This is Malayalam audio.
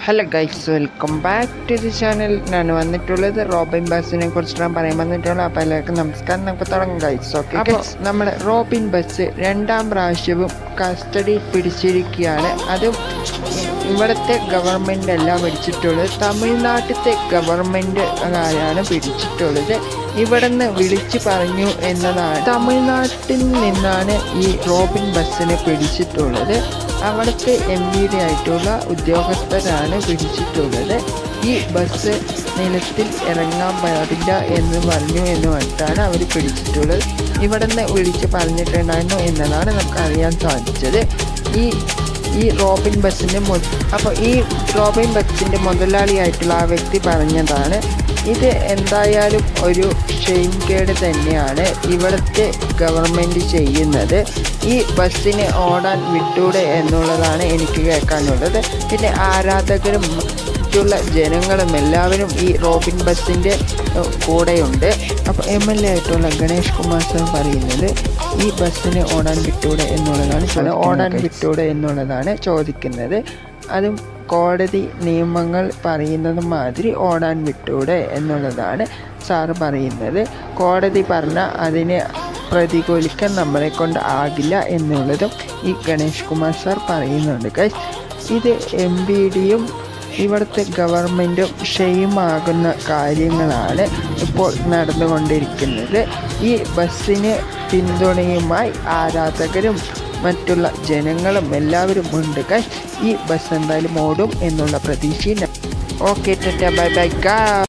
Hello guys welcome back to the channel ഞാൻ വന്നിട്ടുള്ളത് റോബിൻ ബസ്സിനെ കുറിച്ചിട്ടാണ് പറയാൻ വന്നിട്ടുള്ളത് അപ്പോൾ എല്ലാവർക്കും നമസ്കാരം നമുക്ക് തുടങ്ങാം ഗൈസ് ഓക്കെ അപ്പോൾ നമ്മുടെ റോബിൻ ബസ് രണ്ടാം പ്രാവശ്യവും കസ്റ്റഡി പിടിച്ചിരിക്കുകയാണ് അതും ഇവിടുത്തെ ഗവൺമെൻറ് അല്ല പിടിച്ചിട്ടുള്ളത് തമിഴ്നാട്ടിലത്തെ ഗവൺമെൻറ് കാരാണ് പിടിച്ചിട്ടുള്ളത് ഇവിടെ നിന്ന് വിളിച്ചു പറഞ്ഞു എന്നതാണ് തമിഴ്നാട്ടിൽ നിന്നാണ് ഈ റോബിൻ ബസ്സിനെ പിടിച്ചിട്ടുള്ളത് അവിടുത്തെ എം വി ഡി ആയിട്ടുള്ള ഉദ്യോഗസ്ഥരാണ് പിടിച്ചിട്ടുള്ളത് ഈ ബസ് നിലത്തിൽ ഇറങ്ങാൻ പാടില്ല എന്ന് പറഞ്ഞു എന്ന് പറഞ്ഞിട്ടാണ് അവർ പിടിച്ചിട്ടുള്ളത് ഇവിടെ നിന്ന് വിളിച്ച് പറഞ്ഞിട്ടുണ്ടായിരുന്നു എന്നതാണ് നമുക്ക് അറിയാൻ സാധിച്ചത് ഈ ഈ റോബിൻ ബസ്സിൻ്റെ മു അപ്പോൾ ഈ റോബിൻ ബസ്സിൻ്റെ മുതലാളിയായിട്ടുള്ള ആ വ്യക്തി പറഞ്ഞതാണ് ഇത് എന്തായാലും ഒരു ഷെയിം കേട് തന്നെയാണ് ഇവിടുത്തെ ഗവൺമെൻറ് ചെയ്യുന്നത് ഈ ബസ്സിനെ ഓടാൻ വിട്ടൂടെ എന്നുള്ളതാണ് എനിക്ക് കേൾക്കാനുള്ളത് പിന്നെ ആരാധകരും മറ്റുള്ള ജനങ്ങളും എല്ലാവരും ഈ റോബിൻ ബസ്സിൻ്റെ കൂടെയുണ്ട് അപ്പോൾ എം എൽ എ ആയിട്ടുള്ള ഗണേഷ് കുമാർ സാർ പറയുന്നത് ഈ ബസ്സിനെ ഓടാൻ വിട്ടൂടെ എന്നുള്ളതാണ് ചോദിക്കുന്നത്. ഓടാൻ വിട്ടൂടെ എന്നുള്ളതാണ് ചോദിക്കുന്നത് അതും കോടതി നിയമങ്ങൾ പറയുന്നത് മാതിരി ഓടാൻ വിട്ടൂടെ എന്നുള്ളതാണ് സാറ് പറയുന്നത് കോടതി പറഞ്ഞ അതിനെ പ്രതികൂലിക്കാൻ നമ്മളെ കൊണ്ട് ആകില്ല എന്നുള്ളതും ഈ ഗണേഷ് കുമാർ സാർ പറയുന്നുണ്ട് ഗൈസ് ഇത് എം ബി ഡിയും ഇവിടുത്തെ ഗവൺമെൻറ്റും ഷെയിമാകുന്ന കാര്യങ്ങളാണ് ഇപ്പോൾ നടന്നുകൊണ്ടിരിക്കുന്നത് ഈ ബസ്സിന് പിന്തുണയുമായി ആരാധകരും മറ്റുള്ള ജനങ്ങളും എല്ലാവരും ഉണ്ട് ഗൈസ് ഈ ബസ് എന്തായാലും ഓടും എന്നുള്ള പ്രതീക്ഷയും ഓക്കെ ബൈ ബൈ ഗാ